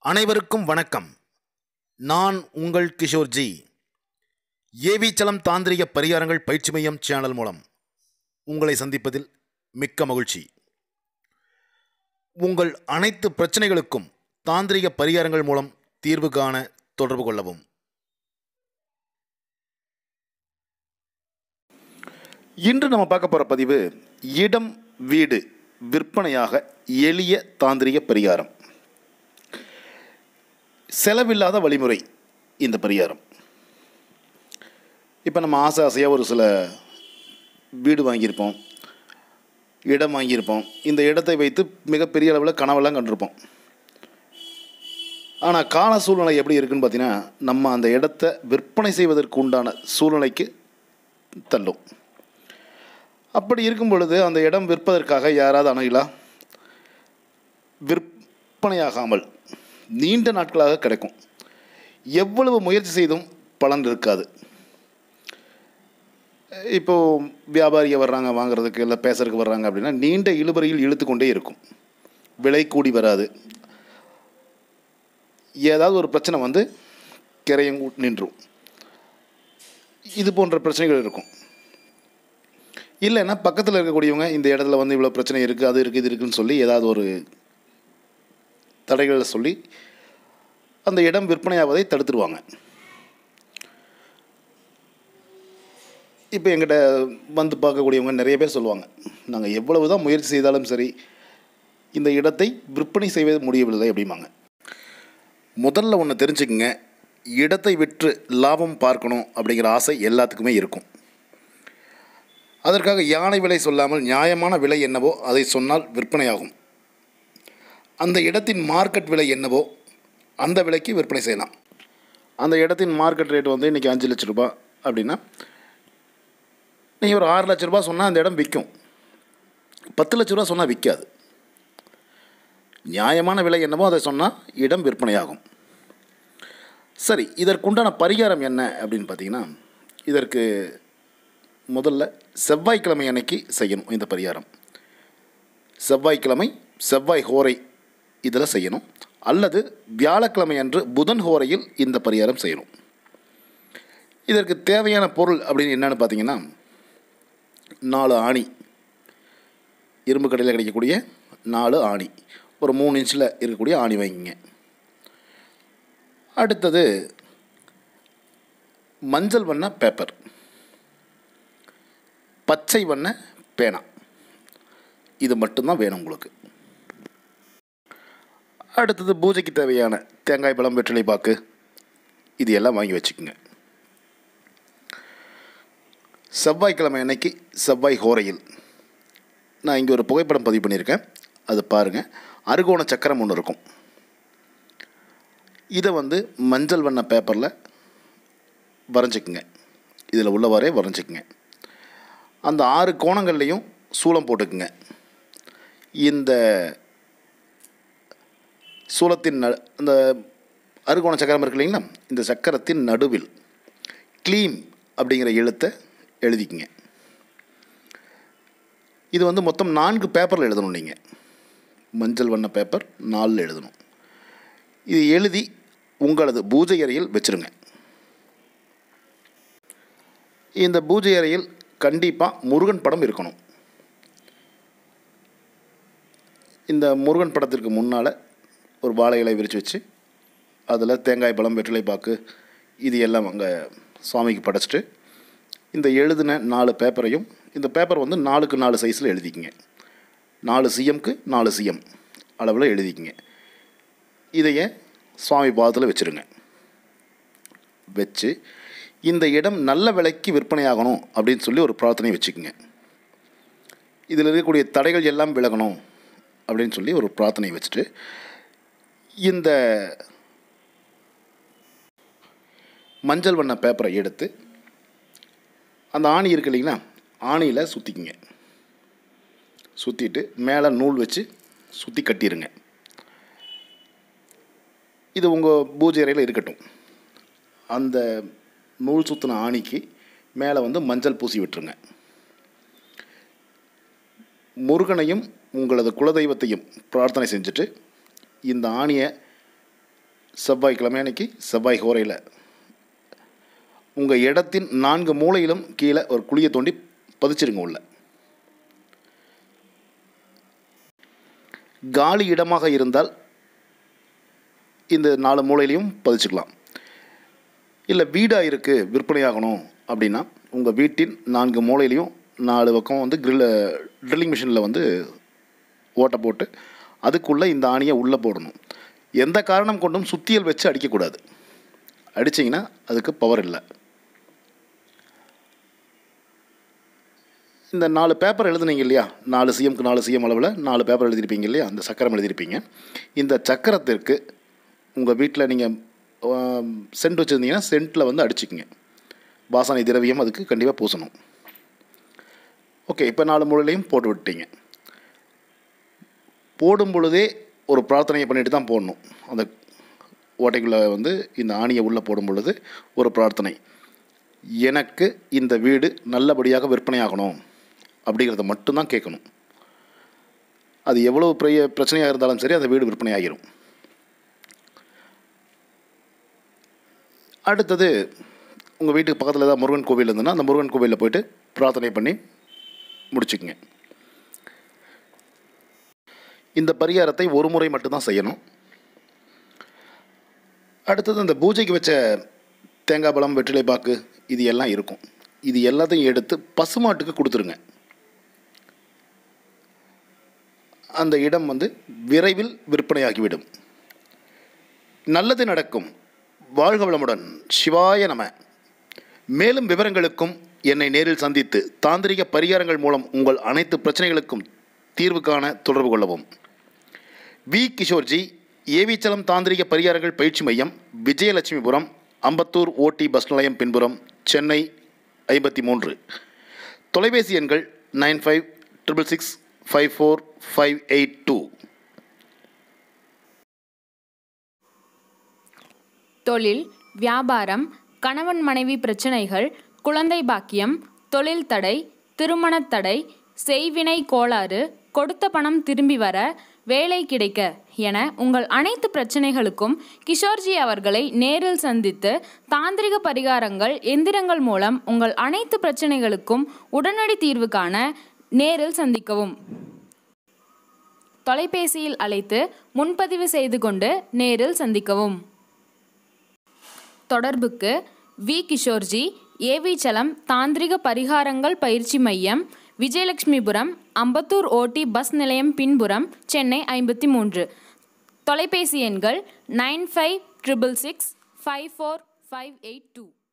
அனைவருக்கும் வணக்கம் நான் உங்கள் கிஷோர்ஜி ஏவிச்சலம் தாந்திரிக பரிகாரங்கள் பயிற்சி மையம் சேனல் மூலம் உங்களை சந்திப்பதில் மிக்க மகிழ்ச்சி உங்கள் அனைத்து பிரச்சனைகளுக்கும் தாந்திரிக பரிகாரங்கள் மூலம் தீர்வு காண தொடர்பு கொள்ளவும் இன்று நம்ம பார்க்க போகிற பதிவு இடம் வீடு விற்பனையாக எளிய தாந்திரிக பரிகாரம் செலவில்லாத வழிமுறை இந்த பரிகாரம் இப்போ நம்ம ஆசை ஆசையாக ஒரு சில வீடு வாங்கியிருப்போம் இடம் வாங்கியிருப்போம் இந்த இடத்தை வைத்து மிகப்பெரிய அளவில் கனவெல்லாம் கண்டிருப்போம் ஆனால் கால சூழ்நிலை எப்படி இருக்குன்னு பார்த்தீங்கன்னா நம்ம அந்த இடத்த விற்பனை செய்வதற்கு உண்டான சூழ்நிலைக்கு தள்ளும் அப்படி இருக்கும் பொழுது அந்த இடம் விற்பதற்காக யாராவது அணுகலாம் விற்பனையாகாமல் நீண்ட நாட்களாக கிடைக்கும் எவ்வளவு முயற்சி செய்தும் பலன் இருக்காது இப்போது வியாபாரிக வர்றாங்க வாங்குறதுக்கு இல்லை பேசுறதுக்கு வர்றாங்க அப்படின்னா நீண்ட இழுபறியில் இழுத்து கொண்டே இருக்கும் விலை கூடி வராது ஏதாவது ஒரு பிரச்சனை வந்து கிரையும் நின்றும் இது போன்ற பிரச்சனைகள் இருக்கும் இல்லைன்னா பக்கத்தில் இருக்கக்கூடியவங்க இந்த இடத்துல வந்து இவ்வளோ பிரச்சனை இருக்குது அது இருக்குது இது இருக்குன்னு சொல்லி ஏதாவது ஒரு தடைகளை சொல்லி அந்த இடம் விற்பனையாவதை தடுத்துருவாங்க இப்போ எங்கிட்ட வந்து பார்க்கக்கூடியவங்க நிறைய பேர் சொல்லுவாங்க நாங்கள் எவ்வளவு தான் முயற்சி செய்தாலும் சரி இந்த இடத்தை விற்பனை செய்வது முடியவில்லை அப்படிம்பாங்க முதல்ல ஒன்று தெரிஞ்சுக்குங்க இடத்தை விற்று லாபம் பார்க்கணும் அப்படிங்கிற ஆசை எல்லாத்துக்குமே இருக்கும் அதற்காக யானை விலை சொல்லாமல் நியாயமான விலை என்னவோ அதை சொன்னால் விற்பனையாகும் அந்த இடத்தின் மார்க்கெட் விலை என்னவோ அந்த விலைக்கு விற்பனை செய்யலாம் அந்த இடத்தின் மார்க்கெட் ரேட் வந்து இன்றைக்கி அஞ்சு லட்ச ரூபாய் அப்படின்னா நீங்கள் ஒரு ஆறு லட்ச ரூபாய் சொன்னால் அந்த இடம் விற்கும் பத்து லட்ச ரூபா சொன்னால் விற்காது நியாயமான விலை என்னவோ அதை சொன்னால் இடம் விற்பனையாகும் சரி இதற்குண்டான பரிகாரம் என்ன அப்படின்னு பார்த்தீங்கன்னா இதற்கு முதல்ல செவ்வாய்க்கிழமை அன்னைக்கு செய்யணும் இந்த பரிகாரம் செவ்வாய்க்கிழமை செவ்வாய் ஹோரை இதில் செய்யணும் அல்லது வியாழக்கிழமை அன்று புதன் ஹோரையில் இந்த பரிகாரம் செய்யணும் இதற்கு தேவையான பொருள் அப்படின்னு என்னென்னு பார்த்தீங்கன்னா நாலு ஆணி இரும்பு கடையில் கிடைக்கக்கூடிய நாலு ஆணி ஒரு மூணு இன்ச்சில் இருக்கக்கூடிய ஆணி வாங்கிங்க அடுத்தது மஞ்சள் வண்ண பேப்பர் பச்சை வண்ண பேனா இது மட்டும்தான் வேணும் உங்களுக்கு அடுத்தது பூஜைக்கு தேவையான தேங்காய் பழம் வெற்றிலை பாக்கு இது எல்லாம் வாங்கி வச்சுக்கோங்க செவ்வாய்க்கிழமை அன்னைக்கு செவ்வாய் ஹோரையில் நான் இங்கே ஒரு புகைப்படம் பதிவு பண்ணியிருக்கேன் அது பாருங்கள் அருகோண சக்கரம் ஒன்று இருக்கும் இதை வந்து மஞ்சள் வண்ண பேப்பரில் வரைஞ்சிக்குங்க இதில் உள்ளவாறே வரைஞ்சிக்குங்க அந்த ஆறு கோணங்கள்லேயும் சூளம் போட்டுக்குங்க இந்த சூலத்தின் ந அந்த அறுகோண சக்கரம் இருக்கு இல்லைங்களா இந்த சக்கரத்தின் நடுவில் க்ளீம் அப்படிங்கிற எழுத்தை எழுதிக்குங்க இது வந்து மொத்தம் நான்கு பேப்பரில் எழுதணும் நீங்கள் மஞ்சள் வண்ண பேப்பர் நாலில் எழுதணும் இது எழுதி உங்களது பூஜை அறையில் வச்சுருங்க இந்த பூஜை அறையில் கண்டிப்பாக முருகன் படம் இருக்கணும் இந்த முருகன் படத்திற்கு முன்னால் ஒரு வாழை இலை விரித்து வச்சு அதில் தேங்காய் பழம் வெற்றிலை பாக்கு இது எல்லாம் அங்கே சுவாமிக்கு படைச்சிட்டு இந்த எழுதின நாலு பேப்பரையும் இந்த பேப்பர் வந்து நாலுக்கு நாலு சைஸில் எழுதிக்கிங்க நாலு சிஎம்க்கு நாலு சிஎம் அளவில் எழுதிக்கிங்க இதையே சுவாமி பாதத்தில் வச்சுருங்க வச்சு இந்த இடம் நல்ல விலைக்கு விற்பனையாகணும் அப்படின்னு சொல்லி ஒரு பிரார்த்தனை வச்சுக்கோங்க இதில் இருக்கக்கூடிய தடைகள் எல்லாம் விலகணும் அப்படின்னு சொல்லி ஒரு பிரார்த்தனை வச்சுட்டு இந்த மஞ்சள் வண்ண பேப்பரை எடுத்து அந்த ஆணி இருக்கு இல்லைங்களா ஆணியில் சுற்றிக்குங்க சுற்றிட்டு மேலே நூல் வச்சு சுற்றி கட்டிடுங்க இது உங்கள் பூஜை அறையில் இருக்கட்டும் அந்த நூல் சுற்றின ஆணிக்கு மேலே வந்து மஞ்சள் பூசி விட்டுருங்க முருகனையும் உங்களது குலதெய்வத்தையும் பிரார்த்தனை செஞ்சுட்டு இந்த ஆணியை செவ்வாய்க்கிழமை அன்னைக்கு செவ்வாய் ஹோரையில் உங்கள் இடத்தின் நான்கு மூலையிலும் கீழே ஒரு குழியை தோண்டி பதிச்சிருங்க உள்ள காலி இடமாக இருந்தால் இந்த நாலு மூலையிலையும் பதிச்சுக்கலாம் இல்லை வீடாக இருக்குது விற்பனையாகணும் அப்படின்னா உங்கள் வீட்டின் நான்கு மூலையிலையும் நாலு பக்கம் வந்து க்ரில்ல ட்ரில்லிங் மிஷினில் வந்து ஓட்டை போட்டு அதுக்குள்ளே இந்த ஆணியை உள்ளே போடணும் எந்த காரணம் கொண்டும் சுத்தியல் வச்சு அடிக்கக்கூடாது அடிச்சிங்கன்னா அதுக்கு பவர் இல்லை இந்த நாலு பேப்பர் எழுதுனீங்க இல்லையா நாலு சிஎம்க்கு நாலு சிஎம் அளவில் நாலு பேப்பர் எழுதியிருப்பீங்க இல்லையா அந்த சக்கரம் எழுதியிருப்பீங்க இந்த சக்கரத்திற்கு உங்கள் வீட்டில் நீங்கள் சென்ட் வச்சுருந்தீங்கன்னா சென்ட்டில் வந்து அடிச்சுக்குங்க வாசனை திரவியம் அதுக்கு கண்டிப்பாக பூசணும் ஓகே இப்போ நாலு முறையிலையும் போட்டு விட்டீங்க போடும் பொழுதே ஒரு பிரார்த்தனையை பண்ணிட்டு தான் போடணும் அந்த ஓட்டைக்குள்ளே வந்து இந்த ஆணியை உள்ளே போடும் பொழுது ஒரு பிரார்த்தனை எனக்கு இந்த வீடு நல்லபடியாக விற்பனையாகணும் அப்படிங்கிறத மட்டும்தான் கேட்கணும் அது எவ்வளோ பெரிய பிரச்சனையாக இருந்தாலும் சரி அந்த வீடு விற்பனையாகிரும் அடுத்தது உங்கள் வீட்டுக்கு பக்கத்தில் ஏதாவது முருகன் கோவில் இருந்ததுன்னா அந்த முருகன் கோவிலில் போயிட்டு பிரார்த்தனை பண்ணி முடிச்சுக்குங்க இந்த பரிகாரத்தை ஒரு முறை மட்டும்தான் செய்யணும் அடுத்தது அந்த பூஜைக்கு வச்ச தேங்காய் பழம் வெற்றிலை பாக்கு இது எல்லாம் இருக்கும் இது எல்லாத்தையும் எடுத்து பசுமாட்டுக்கு கொடுத்துருங்க அந்த இடம் வந்து விரைவில் விற்பனையாகிவிடும் நல்லது நடக்கும் வாழ்க வளமுடன் சிவாய நம மேலும் விவரங்களுக்கும் என்னை நேரில் சந்தித்து தாந்திரிக பரிகாரங்கள் மூலம் உங்கள் அனைத்து பிரச்சனைகளுக்கும் தீர்வு காண தொடர்பு கொள்ளவும் வி கிஷோர்ஜி ஏவிச்சலம் தாந்திரிக பரிகாரங்கள் பயிற்சி மையம் விஜயலட்சுமிபுரம் அம்பத்தூர் ஓடி பஸ் நிலையம் பின்புறம் சென்னை ஐம்பத்தி மூன்று தொலைபேசி எண்கள் nine five triple six five four five eight two தொழில் வியாபாரம் கணவன் மனைவி பிரச்சனைகள் குழந்தை பாக்கியம் தொழில் தடை திருமணத் தடை செய்வினை கோளாறு கொடுத்த பணம் திரும்பி வர வேலை கிடைக்க என உங்கள் அனைத்து பிரச்சனைகளுக்கும் கிஷோர்ஜி அவர்களை நேரில் சந்தித்து தாந்திரிக பரிகாரங்கள் எந்திரங்கள் மூலம் உங்கள் அனைத்து பிரச்சனைகளுக்கும் உடனடி தீர்வு காண நேரில் சந்திக்கவும் தொலைபேசியில் அழைத்து முன்பதிவு செய்து கொண்டு நேரில் சந்திக்கவும் தொடர்புக்கு வி கிஷோர்ஜி ஏவிச்சலம் தாந்திரிக பரிகாரங்கள் பயிற்சி மையம் விஜயலட்சுமிபுரம் அம்பத்தூர் ஓடி பஸ் நிலையம் பின்புறம் சென்னை ஐம்பத்தி மூன்று தொலைபேசி எண்கள் nine five triple six five four five eight two